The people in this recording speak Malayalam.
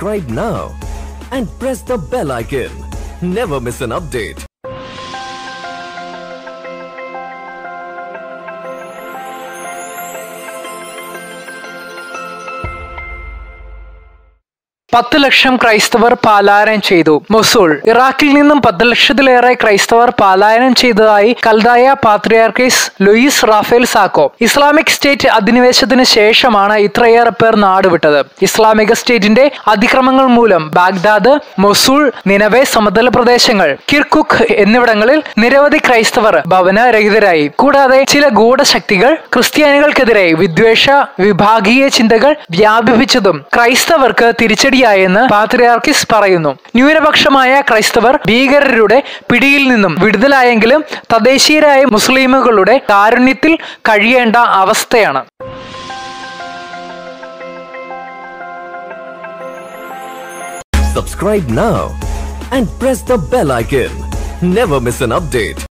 Subscribe now and press the bell icon. Never miss an update. പത്ത് ലക്ഷം ക്രൈസ്തവർ പലായനം ചെയ്തു മൊസൂൾ ഇറാഖിൽ നിന്നും പത്ത് ലക്ഷത്തിലേറെ ക്രൈസ്തവർ പലായനം ചെയ്തതായി കൽദായ പാത്രിയാർക്കീസ് Louis Raphael Sako Islamic State അധിനിവേശത്തിന് ശേഷമാണ് ഇത്രയേറെ പേർ നാടുവിട്ടത് ഇസ്ലാമിക സ്റ്റേറ്റിന്റെ അതിക്രമങ്ങൾ മൂലം ബാഗ്ദാദ് മൊസൂൾ നിലവെ സമതല പ്രദേശങ്ങൾ കിർകുക്ക് എന്നിവിടങ്ങളിൽ നിരവധി ക്രൈസ്തവർ ഭവനരഹിതരായി കൂടാതെ ചില ഗൂഢശക്തികൾ ക്രിസ്ത്യാനികൾക്കെതിരെ വിദ്വേഷ വിഭാഗീയ ചിന്തകൾ വ്യാപിപ്പിച്ചതും ക്രൈസ്തവർക്ക് തിരിച്ചടിയായെന്ന് പാത്രിയാർക്കിസ് പറയുന്നു ന്യൂനപക്ഷമായ ക്രൈസ്തവർ ഭീകരരുടെ പിടിയിൽ നിന്നും വിടുതലായെങ്കിലും തദ്ദേശീയരായ മുസ്ലിമുകളുടെ കാരുണ്യത്തിൽ കഴിയേണ്ട അവസ്ഥയാണ് Subscribe now and press the bell icon. Never miss an update.